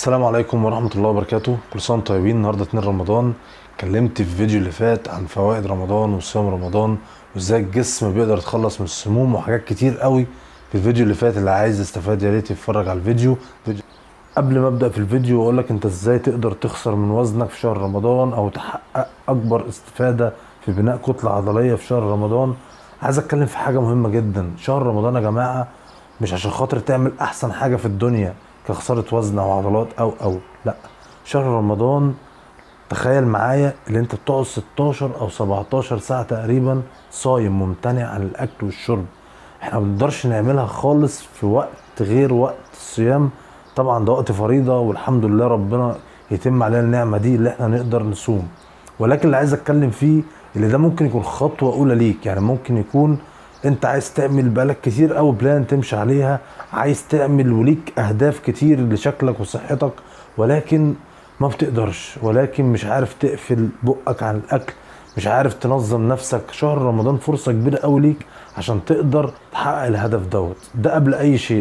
السلام عليكم ورحمة الله وبركاته كل سنة وانتم طيبين النهاردة 2 رمضان اتكلمت في الفيديو اللي فات عن فوائد رمضان وصيام رمضان وازاي الجسم بيقدر يتخلص من السموم وحاجات كتير قوي في الفيديو اللي فات اللي عايز يستفاد يا ريت يتفرج على الفيديو فيديو- قبل ما ابدا في الفيديو اقول لك انت ازاي تقدر تخسر من وزنك في شهر رمضان او تحقق اكبر استفادة في بناء كتلة عضلية في شهر رمضان عايز اتكلم في حاجة مهمة جدا شهر رمضان يا جماعة مش عشان خاطر تعمل احسن حاجة في الدنيا كخسارة وزن او عضلات او او لا شهر رمضان تخيل معايا اللي انت بتقعد 16 او 17 ساعة تقريبا صايم ممتنع عن الاكل والشرب احنا ما بنقدرش نعملها خالص في وقت غير وقت الصيام طبعا ده وقت فريضة والحمد لله ربنا يتم علينا النعمة دي اللي احنا نقدر نصوم ولكن اللي عايز اتكلم فيه اللي ده ممكن يكون خطوة اولى ليك يعني ممكن يكون انت عايز تعمل بقالك كتير قوي بلان تمشي عليها عايز تعمل وليك اهداف كتير لشكلك وصحتك ولكن ما بتقدرش ولكن مش عارف تقفل بقك عن الاكل مش عارف تنظم نفسك شهر رمضان فرصة كبيرة قوي ليك عشان تقدر تحقق الهدف دوت ده قبل اي شيء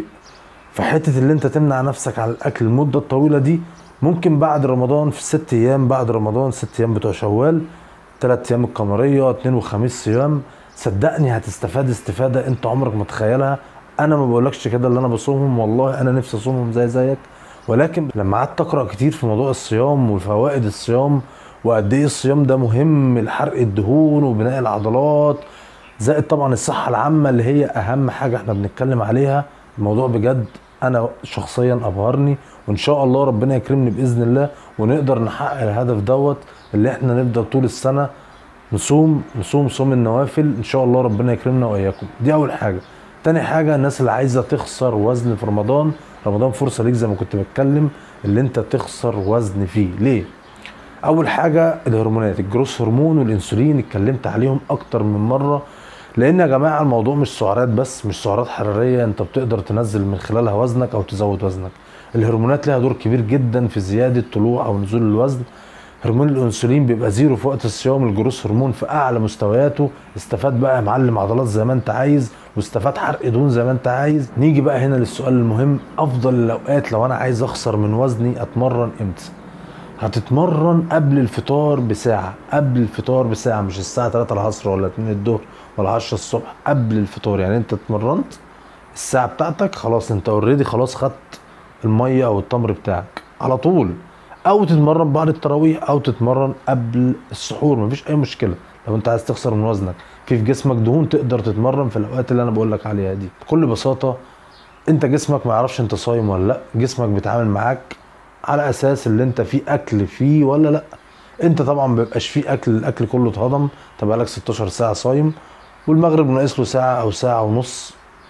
فحته اللي انت تمنع نفسك عن الاكل المده الطويله دي ممكن بعد رمضان في ست ايام بعد رمضان ست ايام بتوع شوال تلات ايام القمريه اتنين وخميس صيام صدقني هتستفاد استفاده انت عمرك ما تخيلها انا ما بقولكش كده اللي انا بصومهم والله انا نفسي اصومهم زي زيك ولكن لما قعدت اقرا كتير في موضوع الصيام وفوائد الصيام وقد ايه الصيام ده مهم لحرق الدهون وبناء العضلات زائد طبعا الصحة العامة اللي هي أهم حاجة احنا بنتكلم عليها الموضوع بجد أنا شخصيا أبهرني وإن شاء الله ربنا يكرمني بإذن الله ونقدر نحقق الهدف دوت اللي احنا نفضل طول السنة نصوم نصوم صوم النوافل إن شاء الله ربنا يكرمنا وإياكم دي أول حاجة تاني حاجة الناس اللي عايزة تخسر وزن في رمضان رمضان فرصة ليك زي ما كنت بتكلم اللي انت تخسر وزن فيه ليه؟ اول حاجه الهرمونات الجروس هرمون والانسولين اتكلمت عليهم اكتر من مره لان يا جماعه الموضوع مش سعرات بس مش سعرات حراريه انت بتقدر تنزل من خلالها وزنك او تزود وزنك الهرمونات لها دور كبير جدا في زياده طلوع او نزول الوزن هرمون الانسولين بيبقى زيرو في وقت الصيام الجروس هرمون في اعلى مستوياته استفاد بقى يا معلم عضلات زي ما انت عايز واستفاد حرق دهون زي ما انت عايز نيجي بقى هنا للسؤال المهم افضل الاوقات لو انا عايز اخسر من وزني اتمرن امتى هتتمرن قبل الفطار بساعة قبل الفطار بساعة مش الساعة 3 العصر ولا 2 الظهر ولا 10 الصبح قبل الفطار يعني انت اتمرنت الساعة بتاعتك خلاص انت اوريدي خلاص خدت المية او التمر بتاعك على طول او تتمرن بعد التراويح او تتمرن قبل السحور مفيش اي مشكلة لو انت عايز تخسر من وزنك في في جسمك دهون تقدر تتمرن في الاوقات اللي انا بقول لك عليها دي بكل بساطة انت جسمك ما يعرفش انت صايم ولا لا جسمك بيتعامل معاك على اساس اللي انت فيه اكل فيه ولا لا انت طبعا ما بيبقاش فيه اكل الاكل كله اتهضم انت بقالك 16 ساعه صايم والمغرب ناقص له ساعه او ساعه ونص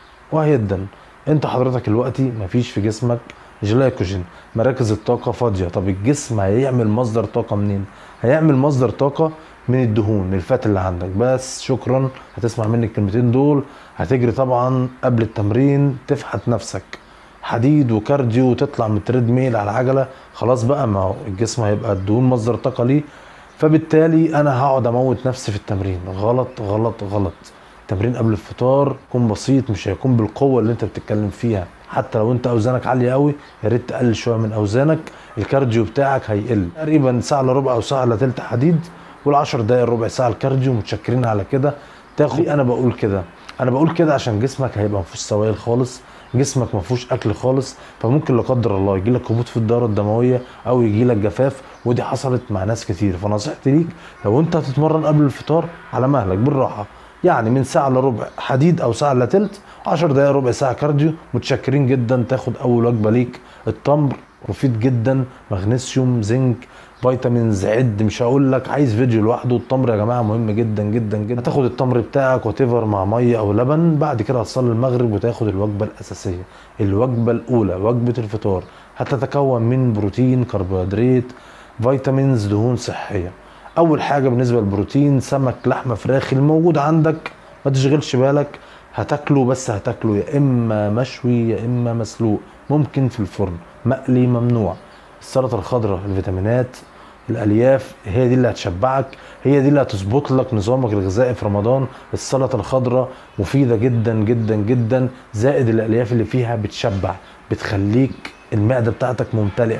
وهيدن انت حضرتك دلوقتي مفيش في جسمك جلايكوجين مراكز الطاقه فاضيه طب الجسم هيعمل مصدر طاقه منين هيعمل مصدر طاقه من الدهون من الفات اللي عندك بس شكرا هتسمع مني الكلمتين دول هتجري طبعا قبل التمرين تفحت نفسك حديد وكارديو وتطلع من التريد ميل على العجله خلاص بقى ما هو الجسم هيبقى الدهون مصدر طاقه ليه فبالتالي انا هقعد اموت نفسي في التمرين غلط غلط غلط التمرين قبل الفطار يكون بسيط مش هيكون بالقوه اللي انت بتتكلم فيها حتى لو انت اوزانك عاليه قوي يا ريت تقلل شويه من اوزانك الكارديو بتاعك هيقل تقريبا ساعه الا ربع او ساعه الا تلت حديد وال10 دقايق ربع ساعه الكارديو متشكرين على كده تاخد ليه انا بقول كده انا بقول كده عشان جسمك هيبقى مفيهوش سوائل خالص جسمك ما فيهوش اكل خالص فممكن لا قدر الله يجي لك هبوط في الدوره الدمويه او يجي لك جفاف ودي حصلت مع ناس كتير فنصيحتي ليك لو انت هتتمرن قبل الفطار على مهلك بالراحه يعني من ساعه الا ربع حديد او ساعه الا تلت 10 دقائق ربع ساعه كارديو متشكرين جدا تاخد اول وجبه ليك التمر مفيد جدا مغنيسيوم زنك فيتامينز عد مش هقول لك عايز فيديو لوحده التمر يا جماعه مهم جدا جدا جدا هتاخد التمر بتاعك وتيفر مع ميه او لبن بعد كده هتصلي المغرب وتاخد الوجبه الاساسيه الوجبه الاولى وجبه الفطار هتتكون من بروتين كربوهيدرات فيتامينز دهون صحيه اول حاجه بالنسبه للبروتين سمك لحمه فراخ الموجود عندك ما تشغلش بالك هتاكله بس هتاكله يا اما مشوي يا اما مسلوق ممكن في الفرن مقلي ممنوع السلطه الخضراء الفيتامينات الالياف هي دي اللي هتشبعك هي دي اللي هتظبط لك نظامك الغذائي في رمضان السلطه الخضراء مفيده جدا جدا جدا زائد الالياف اللي فيها بتشبع بتخليك المعده بتاعتك ممتلئه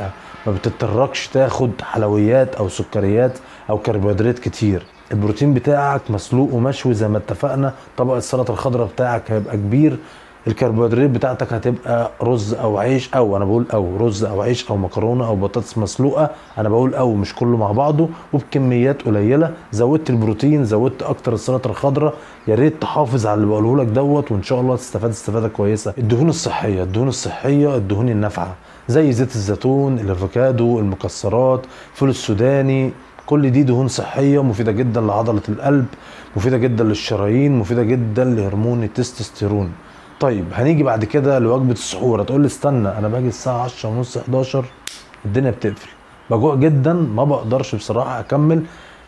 ما بتضطركش تاخد حلويات او سكريات او كربوهيدرات كتير البروتين بتاعك مسلوق ومشوي زي ما اتفقنا طبق السلطه الخضراء بتاعك هيبقى كبير الكربوهيدرات بتاعتك هتبقى رز او عيش او انا بقول او رز او عيش او مكرونه او بطاطس مسلوقه انا بقول او مش كله مع بعضه وبكميات قليله زودت البروتين زودت اكتر السلطه الخضراء يا ريت تحافظ على اللي بقوله لك دوت وان شاء الله تستفاد استفاده كويسه الدهون الصحيه الدهون الصحيه الدهون النافعه زي زيت الزيتون الافوكادو المكسرات فول السوداني كل دي دهون صحيه مفيده جدا لعضله القلب مفيده جدا للشرايين مفيده جدا لهرمون التستوستيرون طيب هنيجي بعد كده لوجبه السحور هتقول لي استنى انا باجي الساعه 10 ونص 11 الدنيا بتقفل بجوع جدا ما بقدرش بصراحه اكمل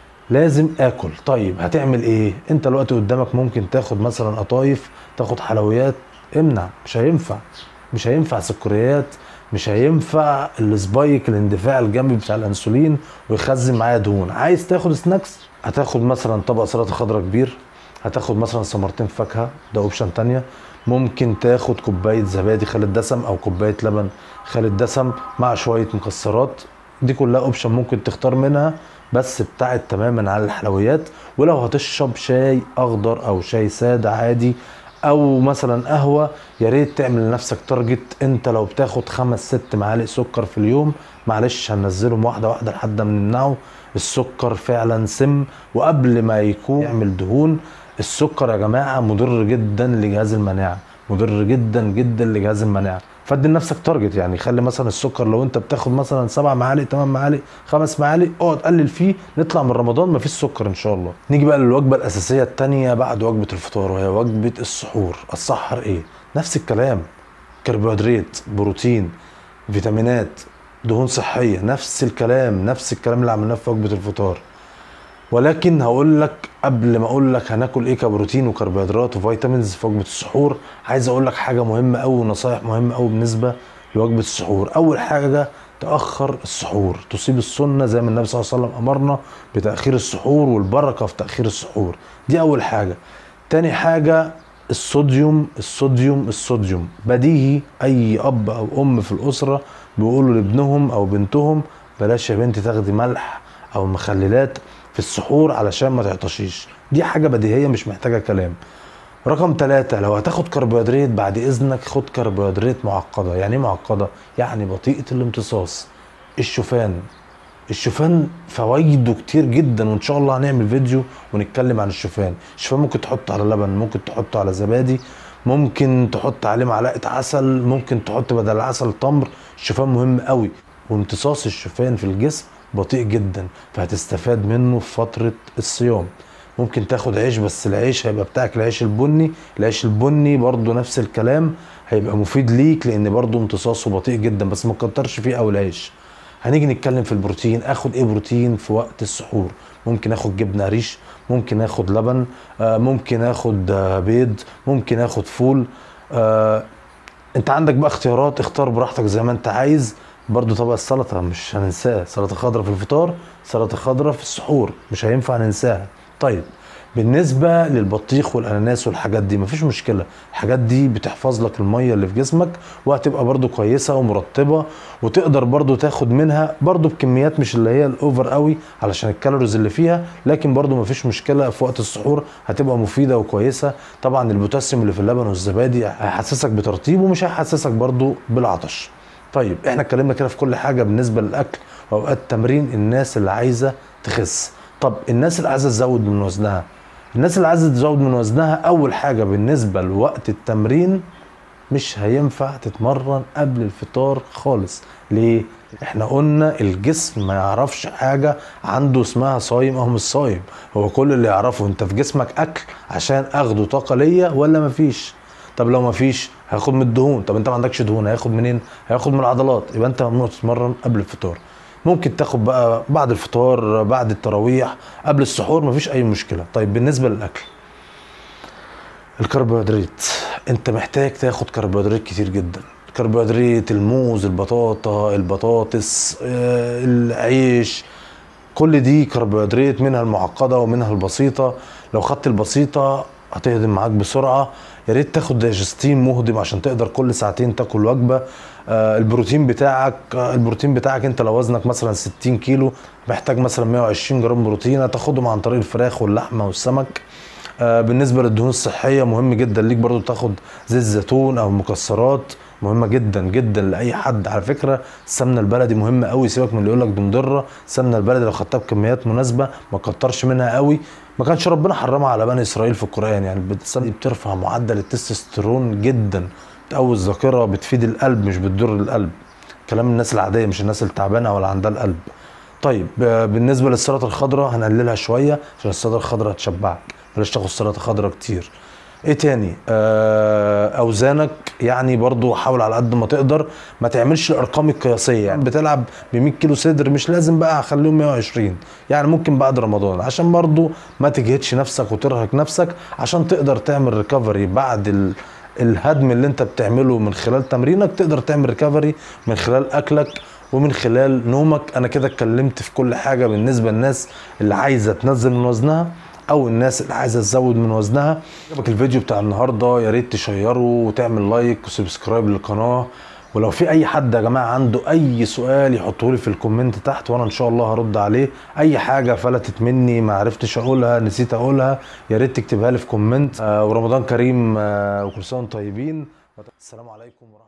لازم اكل طيب هتعمل ايه انت الوقت قدامك ممكن تاخد مثلا قطايف تاخد حلويات امنع مش هينفع مش هينفع سكريات مش هينفع السبايك الاندفاع الجنبي بتاع الانسولين ويخزن معايا دهون عايز تاخد سناكس هتاخد مثلا طبق سلطه خضراء كبير هتاخد مثلا ثمرتين فاكهه ده اوبشن تانية ممكن تاخد كوبايه زبادي خالي الدسم او كوبايه لبن خالي الدسم مع شويه مكسرات دي كلها اوبشن ممكن تختار منها بس ابتعد تماما عن الحلويات ولو هتشرب شاي اخضر او شاي ساده عادي او مثلا قهوه يا ريت تعمل لنفسك تارجت انت لو بتاخد خمس ست معالق سكر في اليوم معلش هننزلهم واحده واحده لحد ما نمنعه السكر فعلا سم وقبل ما يكون يعمل دهون السكر يا جماعه مضر جدا لجهاز المناعه مضر جدا جدا لجهاز المناعه فادي لنفسك تارجت يعني خلي مثلا السكر لو انت بتاخد مثلا سبع معالق ثمان معالق خمس معالق اقعد قلل فيه نطلع من رمضان مفيش سكر ان شاء الله نيجي بقى للوجبه الاساسيه الثانيه بعد وجبه الفطار وهي وجبه السحور السحر ايه نفس الكلام كربوهيدرات بروتين فيتامينات دهون صحيه نفس الكلام نفس الكلام اللي عملناه في وجبه الفطار ولكن هقول لك قبل ما اقول لك هناكل ايه كبروتين وكربوهيدرات وفيتامينز في وجبه السحور عايز اقول لك حاجه مهمه قوي ونصايح مهمه قوي بالنسبه لوجبه السحور اول حاجه تاخر السحور تصيب السنه زي ما النبي صلى الله عليه وسلم امرنا بتاخير السحور والبركه في تاخير السحور دي اول حاجه تاني حاجه الصوديوم الصوديوم الصوديوم بديهي اي اب او ام في الاسره بيقولوا لابنهم او بنتهم بلاش يا بنتي تاخدي ملح او مخللات في السحور علشان ما تعطشيش دي حاجة بديهية مش محتاجة كلام رقم ثلاثة لو هتاخد كربوهيدرات بعد إذنك خد كربوهيدرات معقدة يعني إيه معقدة؟ يعني بطيئة الامتصاص الشوفان الشوفان فوائده كتير جدا وان شاء الله هنعمل فيديو ونتكلم عن الشوفان الشوفان ممكن تحطه على لبن ممكن تحطه على زبادي ممكن تحط عليه معلقه عسل ممكن تحط بدل العسل تمر الشوفان مهم قوي وامتصاص الشوفان في الجسم بطيء جدا فهتستفاد منه في فترة الصيام ممكن تاخد عيش بس العيش هيبقى بتاعك العيش البني العيش البني برضو نفس الكلام هيبقى مفيد ليك لان برضو امتصاصه بطيء جدا بس ما تكترش فيه او العيش هنيجي نتكلم في البروتين اخد ايه بروتين في وقت السحور ممكن اخد جبنه قريش ممكن اخد لبن آه، ممكن اخد آه، بيض ممكن اخد فول آه، انت عندك بقى اختيارات اختار براحتك زي ما انت عايز برضو طبق السلطه مش هننساه سلطه خضراء في الفطار سلطه خضراء في السحور مش هينفع ننساها طيب بالنسبة للبطيخ والأناناس والحاجات دي مفيش مشكلة الحاجات دي بتحفظ لك المية اللي في جسمك وهتبقى برضو كويسة ومرطبة وتقدر برضو تاخد منها برضو بكميات مش اللي هي الأوفر قوي علشان الكالوريز اللي فيها لكن برضو مفيش مشكلة في وقت السحور هتبقى مفيدة وكويسة طبعا البوتاسيوم اللي في اللبن والزبادي هيحسسك بترطيب ومش هيحسسك برضو بالعطش طيب احنا اتكلمنا كده في كل حاجه بالنسبه للاكل واوقات التمرين الناس اللي عايزه تخس طب الناس اللي عايزه تزود من وزنها الناس اللي عايزه تزود من وزنها اول حاجه بالنسبه لوقت التمرين مش هينفع تتمرن قبل الفطار خالص ليه احنا قلنا الجسم ما يعرفش حاجة عنده اسمها صايم او مش صايم هو كل اللي يعرفه انت في جسمك اكل عشان اخده طاقة ليا ولا مفيش طب لو مفيش هياخد من الدهون طب انت ما عندكش دهون هياخد منين هياخد من العضلات يبقى انت ممنوع تتمرن قبل الفطار ممكن تاخد بقى بعد الفطار بعد التراويح قبل السحور مفيش اي مشكله طيب بالنسبه للاكل الكربوهيدرات انت محتاج تاخد كربوهيدرات كتير جدا كربوهيدرات الموز البطاطا البطاطس آه، العيش كل دي كربوهيدرات منها المعقده ومنها البسيطه لو خدت البسيطه هتهضم معاك بسرعه يا ريت تاخد دايجستين مهضم عشان تقدر كل ساعتين تاكل وجبه آه البروتين بتاعك آه البروتين بتاعك انت لو وزنك مثلا 60 كيلو محتاج مثلا 120 جرام بروتين هتاخدهم عن طريق الفراخ واللحمه والسمك آه بالنسبه للدهون الصحيه مهم جدا ليك برضو تاخد زيت زيتون او مكسرات مهمه جدا جدا لاي حد على فكره السمنه البلدي مهمه قوي سيبك من اللي يقول لك دي مضره السمنه البلدي لو خدتها بكميات مناسبه ما تكترش منها قوي ما كانش ربنا حرمها على بني اسرائيل في القران يعني السمنه دي بترفع معدل التستوستيرون جدا بتقوي الذاكره بتفيد القلب مش بتضر القلب كلام الناس العاديه مش الناس التعبانه ولا عندها القلب طيب بالنسبه للسلطه الخضراء هنقللها شويه عشان السلطه الخضراء هتشبعك بلاش تاخد سلطه خضراء كتير ايه تاني آه اوزانك يعني برضو حاول على قد ما تقدر ما تعملش الارقام القياسيه يعني بتلعب ب 100 كيلو صدر مش لازم بقى اخليهم 120 يعني ممكن بعد رمضان عشان برضو ما تجهدش نفسك وترهق نفسك عشان تقدر تعمل ريكفري بعد ال الهدم اللي انت بتعمله من خلال تمرينك تقدر تعمل ريكفري من خلال اكلك ومن خلال نومك انا كده اتكلمت في كل حاجه بالنسبه للناس اللي عايزه تنزل من وزنها او الناس اللي عايزه تزود من وزنها عجبك الفيديو بتاع النهارده يا ريت تشيره وتعمل لايك وسبسكرايب للقناه ولو في اي حد يا جماعه عنده اي سؤال يحطه لي في الكومنت تحت وانا ان شاء الله هرد عليه اي حاجه فلتت مني ما عرفتش اقولها نسيت اقولها يا ريت تكتبها لي في كومنت آه ورمضان كريم آه وكل سنه وانتم طيبين السلام عليكم ورحمه